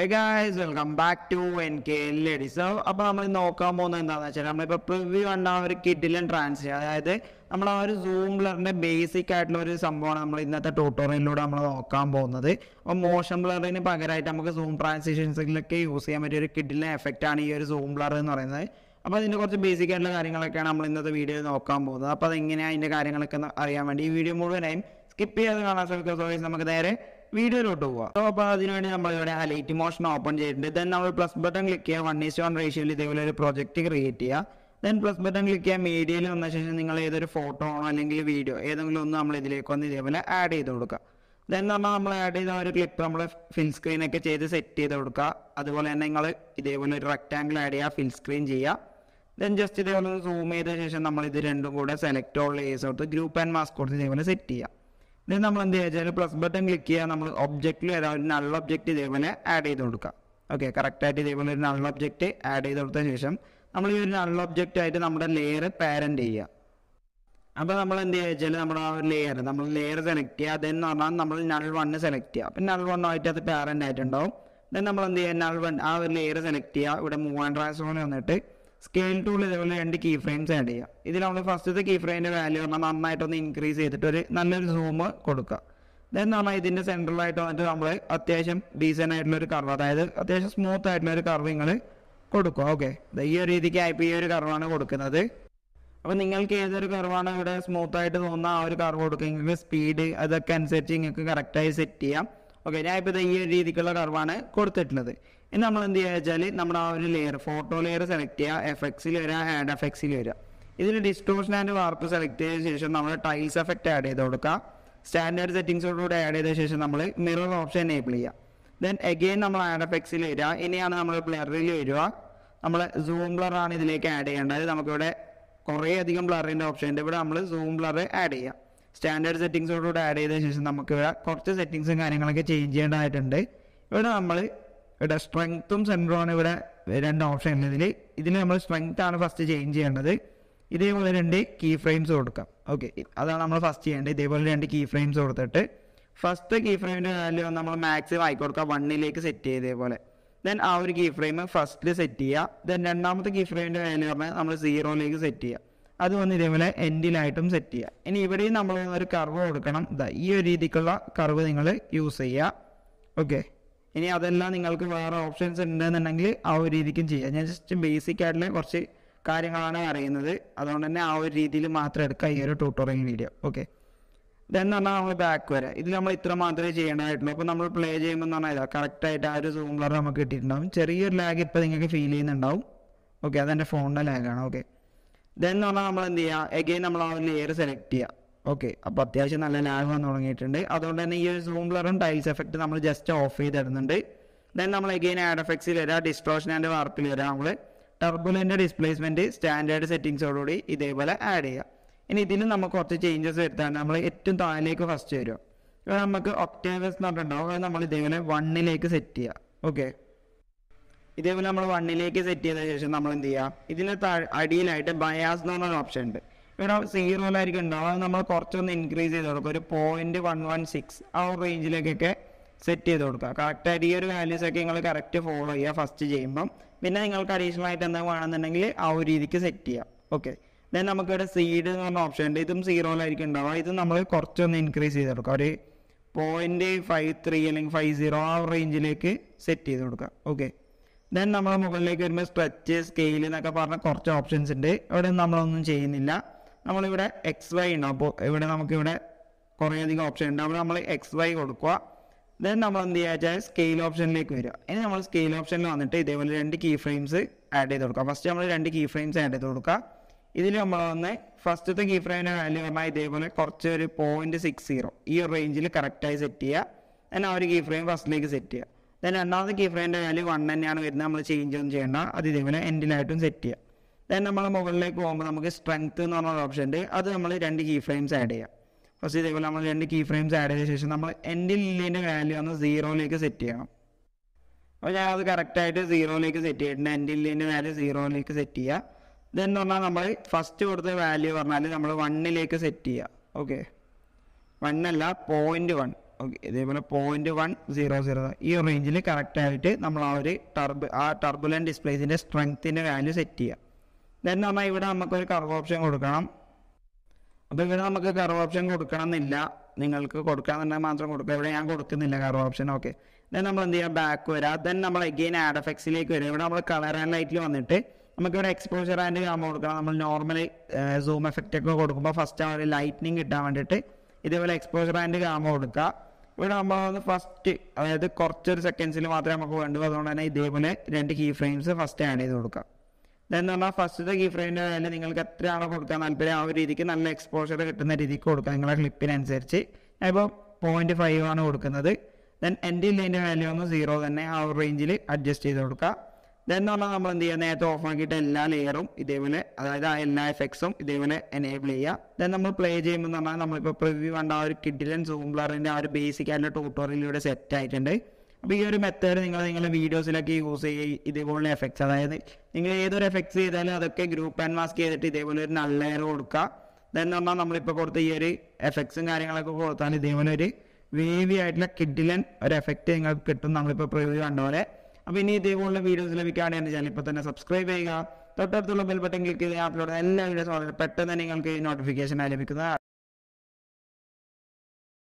guys welcome back to N K L എഡിസോ അപ്പോൾ നമ്മൾ നോക്കാൻ പോകുന്നത് എന്താണെന്ന് വെച്ചാൽ നമ്മളിപ്പോൾ പ്രിവ്യൂ കണ്ട ആ ഒരു കിഡിലും ട്രാൻസ് അതായത് നമ്മൾ ആ ഒരു സൂം ബ്ലറിൻ്റെ ബേസിക് ആയിട്ടുള്ള ഒരു സംഭവമാണ് നമ്മൾ ഇന്നത്തെ ട്യൂട്ടോറിയലിലൂടെ നമ്മൾ നോക്കാൻ പോകുന്നത് അപ്പോൾ മോഷൻ ബ്ലറിന് പകരമായിട്ട് നമുക്ക് സൂം ട്രാൻസിഷൻസിലൊക്കെ യൂസ് ചെയ്യാൻ പറ്റിയ ഒരു കിഡിലെ എഫക്റ്റ് ആണ് ഈ ഒരു സൂം ബ്ലർ എന്ന് പറയുന്നത് അപ്പോൾ അതിൻ്റെ കുറച്ച് ബേസിക് ആയിട്ടുള്ള കാര്യങ്ങളൊക്കെയാണ് നമ്മൾ ഇന്നത്തെ വീഡിയോയിൽ നോക്കാൻ പോകുന്നത് അപ്പോൾ അതെങ്ങനെയാണ് അതിൻ്റെ കാര്യങ്ങളൊക്കെ ഒന്ന് അറിയാൻ വേണ്ടി ഈ വീഡിയോ മുഴുവനായും സ്കിപ്പ് ചെയ്ത് കാണാൻ ശ്രമിക്കുക സോ guys, നമുക്ക് നേരെ വീഡിയോയിലോട്ട് പോവാം സോ അപ്പോൾ അതിനുവേണ്ടി നമ്മൾ ഇവിടെ ലൈറ്റ് മോഷൻ ഓപ്പൺ ചെയ്തിട്ടുണ്ട് ദെൻ നമ്മൾ പ്ലസ് ബട്ടൺ ക്ലിക്ക് ചെയ്യുക വൺ ഈസ് വൺ റേഷ്യോയിൽ ഇതേപോലെ ഒരു പ്രൊജക്റ്റ് ക്രിയേറ്റ് ചെയ്യുക ദെൻ പ്ലസ് ബട്ടൺ ക്ലിക്ക് ചെയ്യുക മീഡിയയിൽ വന്ന ശേഷം നിങ്ങൾ ഏതൊരു ഫോട്ടോ ആണോ അല്ലെങ്കിൽ വീഡിയോ ഏതെങ്കിലും ഒന്ന് നമ്മൾ ഇതിലേക്ക് വന്ന് ഇതേപോലെ ആഡ് ചെയ്ത് കൊടുക്കുക ദെൻ നമ്മൾ നമ്മൾ ആഡ് ചെയ്ത ഒരു ക്ലിപ്പ് നമ്മൾ ഫിൽ സ്ക്രീൻ ഒക്കെ ചെയ്ത് സെറ്റ് ചെയ്ത് കൊടുക്കുക അതുപോലെ തന്നെ നിങ്ങൾ ഇതേപോലെ ഒരു റെക്റ്റാങ്കിൾ ആഡ് ചെയ്യുക ഫിൽ സ്ക്രീൻ ചെയ്യുക ദെൻ ജസ്റ്റ് ഇതേപോലെ സൂം ചെയ്ത ശേഷം നമ്മൾ ഇത് രണ്ടും കൂടെ സെലക്ട് ഓൾ ലേസ് കൊടുത്ത് ഗ്രൂപ്പ് ആൻഡ് മാസ്ക് കൊടുത്ത് ഇതേപോലെ സെറ്റ് ചെയ്യുക ദെൻ നമ്മൾ എന്ത് ചെയ്യുക വെച്ചാൽ പ്ലസ് ബട്ടൺ ക്ലിക്ക് ചെയ്യുക നമ്മൾ ഒബ്ജക്റ്റിൽ വരാൻ ഒരു നൾ ഒബ്ജക്റ്റ് ഇതേപോലെ ആഡ് ചെയ്ത് കൊടുക്കുക ഓക്കെ കറക്റ്റായിട്ട് ഇതേപോലെ ഒരു നൾ ഒബ്ജക്റ്റ് ആഡ് ചെയ്ത് കൊടുത്ത ശേഷം നമ്മൾ ഈ ഒരു നൾ ഒബ്ജക്റ്റ് ആയിട്ട് നമ്മുടെ ലെയർ പാരന്റ് ചെയ്യുക അപ്പോൾ നമ്മൾ എന്ത് ചെയ്യുക വെച്ചാൽ നമ്മുടെ ആ ഒരു ലെയർ നമ്മൾ ലെയർ സെലക്ട് ചെയ്യുക ദെൻ എന്ന് പറഞ്ഞാൽ നമ്മൾ നൾ വണ്ണ് സെലക്ട് ചെയ്യുക അപ്പം നൾ വണ്ണായിട്ട് അത് പാരൻ്റ് ആയിട്ടുണ്ടാവും ദെൻ നമ്മൾ എന്ത് ചെയ്യുക നൾ വൺ ആ ഒരു ലെയർ സെലക്ട് ചെയ്യുക ഇവിടെ മൂവ് ആൻഡ് ട്രാൻസ്ഫോൺ വന്നിട്ട് സ്കെയിൽ ടൂൾ ഇതേപോലെ രണ്ട് കീ ഫ്രെയിംസ് ആഡ് ചെയ്യുക ഇതിൽ നമ്മൾ ഫസ്റ്റത്തെ കീ ഫ്രെയിമിൻ്റെ വാല്യൂ പറഞ്ഞാൽ നന്നായിട്ടൊന്ന് ഇൻക്രീസ് ചെയ്തിട്ട് ഒരു നല്ലൊരു സൂം കൊടുക്കുക ദെൻ നമ്മൾ ഇതിൻ്റെ സെൻട്രലായിട്ട് വന്നിട്ട് നമ്മൾ അത്യാവശ്യം ഡീസൻ്റ് ആയിട്ടുള്ള ഒരു കർവ് അതായത് അത്യാവശ്യം സ്മൂത്ത് ആയിട്ടുള്ള ഒരു കർവ് നിങ്ങൾ കൊടുക്കുക ഓക്കെ ഈ ഒരു രീതിക്ക് ആയിപ്പോൾ ഈ ഒരു കർവാണ് കൊടുക്കുന്നത് അപ്പോൾ നിങ്ങൾക്ക് ഏതൊരു കർവാണ് ഇവിടെ സ്മൂത്ത് ആയിട്ട് തോന്നുന്ന ആ ഒരു കർവ് കൊടുക്കുമെങ്കിൽ സ്പീഡ് അതൊക്കെ അനുസരിച്ച് നിങ്ങൾക്ക് കറക്റ്റായി സെറ്റ് ചെയ്യാം ഓക്കെ ഞാൻ ഇപ്പോൾ ഈ ഒരു രീതിക്കുള്ള കർവാണ് കൊടുത്തിട്ടുള്ളത് ഇനി നമ്മൾ എന്ത് ചെയ്യുക വെച്ചാൽ നമ്മുടെ ആ ഒരു ലെയർ ഫോട്ടോ ലെയർ സെലക്ട് ചെയ്യുക എഫക്സിൽ വരിക ആഡ് എഫക്സിൽ വരിക ഇതിൽ ഡിസ്റ്റോഷൻ ആൻഡ് വാർപ്പ് സെലക്ട് ചെയ്ത ശേഷം നമ്മൾ ടൈൽസ് എഫക്റ്റ് ആഡ് ചെയ്ത് കൊടുക്കുക സ്റ്റാൻഡേർഡ് സെറ്റിംഗ്സോടുകൂടി ആഡ് ചെയ്ത ശേഷം നമ്മൾ മിറർ ഓപ്ഷൻ എനേബിൾ ചെയ്യുക ദെൻ എഗെയിൻ നമ്മൾ ആഡ് എഫക്സിൽ വരിക ഇനിയാണ് നമ്മൾ ബ്ലറിൽ വരിക നമ്മൾ സൂം ബ്ലറാണ് ഇതിലേക്ക് ആഡ് ചെയ്യേണ്ടത് നമുക്കിവിടെ കുറേ അധികം ബ്ലറിൻ്റെ ഓപ്ഷൻ ഉണ്ട് ഇവിടെ നമ്മൾ സൂം ബ്ലർ ആഡ് ചെയ്യാം സ്റ്റാൻഡേർഡ് സെറ്റിങ്സോടുകൂടി ആഡ് ചെയ്ത ശേഷം നമുക്ക് ഇവിടെ കുറച്ച് സെറ്റിങ്സും കാര്യങ്ങളൊക്കെ ചേഞ്ച് ചെയ്യേണ്ടതായിട്ടുണ്ട് ഇവിടെ നമ്മൾ ഇവിടെ സ്ട്രെങ്ത്തും സെൻറ്ററുമാണ് ഇവിടെ രണ്ട് ഓപ്ഷൻ ഉണ്ട് ഇതിൽ ഇതിൽ നമ്മൾ സ്ട്രെങ്ത് ആണ് ഫസ്റ്റ് ചേഞ്ച് ചെയ്യേണ്ടത് ഇതേപോലെ രണ്ട് കീ ഫ്രെയിംസ് കൊടുക്കാം ഓക്കെ അതാണ് നമ്മൾ ഫസ്റ്റ് ചെയ്യേണ്ടത് ഇതേപോലെ രണ്ട് കീ ഫ്രെയിംസ് കൊടുത്തിട്ട് ഫസ്റ്റ് കീ ഫ്രെയിമിൻ്റെ വാല്യൂ നമ്മൾ മാക്സിമം ആക്കി കൊടുക്കുക വണ്ണിലേക്ക് സെറ്റ് ചെയ്തേപോലെ ദെൻ ആ ഒരു കീ ഫ്രെയിം ഫസ്റ്റിൽ സെറ്റ് ചെയ്യുക ദെൻ രണ്ടാമത്തെ കീ ഫ്രെയിമിൻ്റെ വാല്യൂ പറഞ്ഞാൽ നമ്മൾ സീറോയിലേക്ക് സെറ്റ് ചെയ്യുക അത് വന്ന് ഇതേപോലെ എൻഡിലായിട്ടും സെറ്റ് ചെയ്യുക ഇനി ഇവിടെയും നമ്മൾ ഒരു കർവ് കൊടുക്കണം ഇതാ ഈ ഒരു രീതിക്കുള്ള കർവ് നിങ്ങൾ യൂസ് ചെയ്യുക ഓക്കെ ഇനി അതെല്ലാം നിങ്ങൾക്ക് വേറെ ഓപ്ഷൻസ് ഉണ്ടെന്നുണ്ടെങ്കിൽ ആ ഒരു രീതിക്കും ചെയ്യാം ഞാൻ ജസ്റ്റ് ബേസിക് ആയിട്ടുള്ള കുറച്ച് കാര്യങ്ങളാണ് അറിയുന്നത് അതുകൊണ്ട് തന്നെ ആ ഒരു രീതിയിൽ മാത്രം എടുക്കുക ഈ ഒരു ട്യൂട്ടോറിയൽ വീഡിയോ ഓക്കെ ഇതെന്ന് പറഞ്ഞാൽ നമ്മൾ ബാക്ക് വരെ ഇതിൽ നമ്മൾ ഇത്ര മാത്രമേ ചെയ്യേണ്ടതായിട്ടുള്ളൂ അപ്പോൾ നമ്മൾ പ്ലേ ചെയ്യുമ്പോൾ എന്ന് പറഞ്ഞാൽ ഇതാ കറക്റ്റായിട്ട് ആ ഒരു സൂം ബ്ലർ നമുക്ക് കിട്ടിയിട്ടുണ്ടാവും ചെറിയൊരു ലാഗ് ഇപ്പോൾ നിങ്ങൾക്ക് ഫീൽ ചെയ്യുന്നുണ്ടാവും ഓക്കെ അതെൻ്റെ ഫോണിൻ്റെ ലാഗാണ് ഓക്കെ ദെൻ എന്ന് പറഞ്ഞാൽ നമ്മൾ എന്ത് ചെയ്യുക എഗെയിൻ നമ്മൾ ആ ഒരു ലെയർ സെലക്ട് ചെയ്യുക ഓക്കെ അപ്പോൾ അത്യാവശ്യം നല്ല ലാഗ് വന്ന് തുടങ്ങിയിട്ടുണ്ട് അതുകൊണ്ട് തന്നെ ഈ ഒരു സൂം ബ്ലറും ടൈൽസ് എഫക്റ്റ് നമ്മൾ ജസ്റ്റ് ഓഫ് ചെയ്തിടുന്നുണ്ട് ദെൻ നമ്മൾ എഗെയിൻ ആഡ് എഫക്ട്സിൽ വരിക ഡിസ്ട്രോഷൻ ആൻഡ് വാർപ്പിൽ വരിക നമ്മൾ ടർബുലൻ്റെ ഡിസ്പ്ലേസ്മെൻറ്റ് സ്റ്റാൻഡേർഡ് സെറ്റിങ്സോടുകൂടി ഇതേപോലെ ആഡ് ചെയ്യുക ഇനി ഇതിൽ നമുക്ക് കുറച്ച് ചേഞ്ചസ് വരുത്താൻ നമ്മൾ ഏറ്റവും താഴേക്ക് ഫസ്റ്റ് വരും ഇവിടെ നമുക്ക് ഒക്ടേവസ് എന്ന് പറഞ്ഞിട്ടുണ്ടാവും അത് നമ്മൾ ഇതേപോലെ വണ്ണിലേക്ക് സെറ്റ് ചെയ്യുക ഓക്കെ ഇതേപോലെ നമ്മൾ വണ്ണിലേക്ക് സെറ്റ് ചെയ്ത ശേഷം നമ്മൾ എന്ത് ചെയ്യുക ഇതിന് താഴെ അടിയിലായിട്ട് ബയാസ് എന്ന് പറഞ്ഞൊരു ഓപ്ഷൻ ഉണ്ട് ഇവിടെ സീറോയിലായിരിക്കും ഉണ്ടാവും അത് നമ്മൾ കുറച്ചൊന്ന് ഇൻക്രീസ് ചെയ്ത് കൊടുക്കുക ഒരു പോയിന്റ് വൺ വൺ സിക്സ് ആ ഒരു റേഞ്ചിലേക്കൊക്കെ സെറ്റ് ചെയ്ത് കൊടുക്കുക കറക്റ്റായിട്ട് ഈ ഒരു വാല്യൂസ് ഒക്കെ നിങ്ങൾ കറക്റ്റ് ഫോളോ ചെയ്യുക ഫസ്റ്റ് ചെയ്യുമ്പം പിന്നെ നിങ്ങൾക്ക് അഡീഷണൽ ആയിട്ട് എന്താ വേണമെന്നുണ്ടെങ്കിൽ ആ ഒരു രീതിക്ക് സെറ്റ് ചെയ്യാം ഓക്കെ ദെൻ നമുക്കിവിടെ സീഡ് എന്ന് പറഞ്ഞ ഓപ്ഷൻ ഉണ്ട് ഇതും സീറോയിലായിരിക്കും ഉണ്ടാവുക ഇത് നമ്മൾ കുറച്ചൊന്ന് ഇൻക്രീസ് ചെയ്ത് കൊടുക്കുക ഒരു പോയിന്റ് ഫൈവ് ത്രീ അല്ലെങ്കിൽ ഫൈവ് സീറോ ആ റേഞ്ചിലേക്ക് സെറ്റ് ചെയ്ത് കൊടുക്കുക ഓക്കെ ദെൻ നമ്മൾ മുകളിലേക്ക് വരുമ്പോൾ സ്ട്രെച്ച് സ്കെയിൽ എന്നൊക്കെ പറഞ്ഞ കുറച്ച് ഓപ്ഷൻസ് ഉണ്ട് ഇവിടെ നമ്മളൊന്നും ചെയ്യുന്നില്ല നമ്മളിവിടെ എക്സ് വൈ ഉണ്ടാവും അപ്പോൾ ഇവിടെ നമുക്കിവിടെ കുറേയധികം ഓപ്ഷൻ ഉണ്ട് അവിടെ നമ്മൾ എക്സ് വൈ കൊടുക്കുക ദെൻ നമ്മൾ എന്ത് ചെയ്യുക വെച്ചാൽ സ്കെയിൽ ഓപ്ഷനിലേക്ക് വരിക ഇനി നമ്മൾ സ്കെയിൽ ഓപ്ഷനിൽ വന്നിട്ട് ഇതേപോലെ രണ്ട് കീ ഫ്രെയിംസ് ആഡ് ചെയ്ത് കൊടുക്കുക ഫസ്റ്റ് നമ്മൾ രണ്ട് കീ ഫ്രെയിംസ് ആഡ് ചെയ്ത് കൊടുക്കുക ഇതിൽ നമ്മൾ വന്ന് ഫസ്റ്റത്തെ കീ ഫ്രെയിമിൻ്റെ വാല്യൂ പറഞ്ഞാൽ ഇതേപോലെ കുറച്ച് ഒരു പോയിന്റ് സിക്സ് സീറോ ഈ ഒരു റേഞ്ചിൽ കറക്റ്റായി സെറ്റ് ചെയ്യുക ദെൻ ആ ഒരു കീ ഫ്രെയിം ഫസ്റ്റിലേക്ക് സെറ്റ് ചെയ്യുക ദെൻ രണ്ടാമത്തെ കീ ഫ്രെയിമിൻ്റെ വാല്യൂ വൺ തന്നെയാണ് വരുന്നത് നമ്മൾ ചേഞ്ച് ഒന്നും ചെയ്യേണ്ട അത് ഇതേപോലെ എൻഡിലായിട്ടും സെറ്റ് ചെയ്യുക ദെൻ നമ്മൾ മുകളിലേക്ക് പോകുമ്പോൾ നമുക്ക് സ്ട്രെങ്ത് എന്ന് പറഞ്ഞ ഓപ്ഷൻ ഉണ്ട് അത് നമ്മൾ രണ്ട് കീ ഫ്രെയിംസ് ആഡ് ചെയ്യാം ഫസ്റ്റ് ഇതേപോലെ നമ്മൾ രണ്ട് കീ ഫ്രെയിംസ് ആഡ് ചെയ്ത ശേഷം നമ്മൾ എൻഡിൽ ഇല്ലിൻ്റെ വാല്യൂ ഒന്ന് സീറോയിലേക്ക് സെറ്റ് ചെയ്യണം അപ്പോൾ ഞാൻ അത് കറക്റ്റായിട്ട് സീറോയിലേക്ക് സെറ്റ് ചെയ്തിട്ടുണ്ട് എൻ്റെ ഇല്ലിൻ്റെ വാല്യൂ സീറോയിലേക്ക് സെറ്റ് ചെയ്യുക ദെൻ പറഞ്ഞാൽ നമ്മൾ ഫസ്റ്റ് കൊടുത്ത വാല്യൂ പറഞ്ഞാൽ നമ്മൾ വണ്ണിലേക്ക് സെറ്റ് ചെയ്യുക ഓക്കെ വണ്ണല്ല പോയിന്റ് വൺ ഓക്കെ ഇതേപോലെ പോയിന്റ് വൺ സീറോ സീറോ ഈ റേഞ്ചിൽ കറക്റ്റായിട്ട് നമ്മൾ ആ ഒരു ടർബ് ആ ടർബുലൻ ഡിസ്പ്ലേസിൻ്റെ സ്ട്രെങ്ത്തിൻ്റെ വാല്യൂ സെറ്റ് ചെയ്യുക ദെൻ നമ്മൾ ഇവിടെ നമുക്കൊരു കർവ് ഓപ്ഷൻ കൊടുക്കണം അപ്പോൾ ഇവിടെ നമുക്ക് കർവ് ഓപ്ഷൻ കൊടുക്കണം എന്നില്ല നിങ്ങൾക്ക് കൊടുക്കാന്നുണ്ടെങ്കിൽ മാത്രം കൊടുക്കുക ഇവിടെ ഞാൻ കൊടുക്കുന്നില്ല കർവ് ഓപ്ഷൻ ഓക്കെ ദെൻ നമ്മൾ എന്ത് ചെയ്യുക ബാക്ക് വരിക ദെൻ നമ്മൾ എഗെയിൻ ആഡ് എഫക്ട്സിലേക്ക് വരിക ഇവിടെ നമ്മൾ കളർ ആൻഡ് ലൈറ്റിൽ വന്നിട്ട് നമുക്ക് ഇവിടെ എക്സ്പോഷർ ആൻഡ് ഗാമ കൊടുക്കണം നമ്മൾ നോർമലി സൂം എഫക്റ്റ് ഒക്കെ കൊടുക്കുമ്പോൾ ഫസ്റ്റ് ആ ഒരു ലൈറ്റ്നിങ് കിട്ടാൻ വേണ്ടിയിട്ട് ഇതേപോലെ എക്സ്പോഷർ ആൻഡ് ഗാമ കൊടുക്കുക ഇവിടെ നമ്മൾ ഫസ്റ്റ് അതായത് കുറച്ചൊരു സെക്കൻഡ്സിൽ മാത്രമേ നമുക്ക് വേണ്ടൂ അതുകൊണ്ട് തന്നെ ഇതേപോലെ രണ്ട് കീ ഫ്രെയിംസ് ഫസ്റ്റ് ആഡ് ചെയ്ത് കൊടുക്കാം ദെൻ പറഞ്ഞാൽ ഫസ്റ്റത്തെ കീ ഫ്രെയിമിൻ്റെ വാല്യൂ നിങ്ങൾക്ക് എത്രയാണോ കൊടുക്കാൻ താല്പര്യം ആ ഒരു രീതിക്ക് നല്ല എക്സ്പോഷർ കിട്ടുന്ന രീതിക്ക് കൊടുക്കുക നിങ്ങളുടെ ക്ലിപ്പിനനുസരിച്ച് ഞാനിപ്പോൾ പോയിന്റ് ഫൈവ് ആണ് കൊടുക്കുന്നത് ദെൻ എൻ്റെ ഇല്ലതിൻ്റെ വാല്യൂ ഒന്ന് സീറോ തന്നെ ആ ഒരു റേഞ്ചിൽ അഡ്ജസ്റ്റ് ചെയ്ത് കൊടുക്കുക ദെൻ പറഞ്ഞാൽ നമ്മൾ എന്ത് ചെയ്യുക നേരത്തെ ഓഫ് ആക്കിയിട്ട് എല്ലാ ലെയറും ഇതേപോലെ അതായത് ആ എല്ലാ എഫക്ട്സും ഇതേപോലെ എനേബിൾ ചെയ്യുക ദെൻ നമ്മൾ പ്ലേ ചെയ്യുമ്പോൾ എന്ന് പറഞ്ഞാൽ നമ്മളിപ്പോൾ പ്രിവ്യൂ കണ്ട ആ ഒരു കിഡിലൻ സൂം ബ്ലറിൻ്റെ ആ ഒരു ബേസിക് ആയിട്ടുള്ള ട്യൂട്ടോറിയലിലൂടെ സെറ്റ് ആയിട്ടുണ്ട് അപ്പോൾ ഈ ഒരു മെത്തേഡ് നിങ്ങൾ നിങ്ങളുടെ വീഡിയോസിലൊക്കെ യൂസ് ചെയ്യുക ഇതേപോലെ എഫക്ട്സ് അതായത് നിങ്ങൾ ഏതൊരു എഫക്ട്സ് ചെയ്താലും അതൊക്കെ ഗ്രൂപ്പ് ആൻഡ് മാസ്ക് ചെയ്തിട്ട് ഇതേപോലെ ഒരു നല്ല ലെയർ കൊടുക്കുക ദെൻ പറഞ്ഞാൽ നമ്മളിപ്പോൾ കൊടുത്ത ഈ ഒരു എഫക്ട്സും കാര്യങ്ങളൊക്കെ കൊടുത്താൽ ഇതേപോലെ ഒരു വേവി ആയിട്ടുള്ള കിഡിലൻ ഒരു എഫക്റ്റ് നിങ്ങൾക്ക് കിട്ടും നമ്മളിപ്പോൾ പ്രിവ്യൂ കണ്ട പോലെ അപ്പോൾ ഇനി ഇതേപോലുള്ള വീഡിയോസ് ലഭിക്കുകയാണെങ്കിൽ ചാനൽ ഇപ്പോൾ തന്നെ സബ്സ്ക്രൈബ് ചെയ്യുക തൊട്ടടുത്തുള്ള ബെൽ ബട്ടൺ ക്ലിക്ക് ചെയ്ത് അപ്ലോഡ് എല്ലാ വീഡിയോസും വളരെ പെട്ടെന്ന് തന്നെ നിങ്ങൾക്ക് നോട്ടിഫിക്കേഷൻ ആയി ലഭിക്കുന്നത്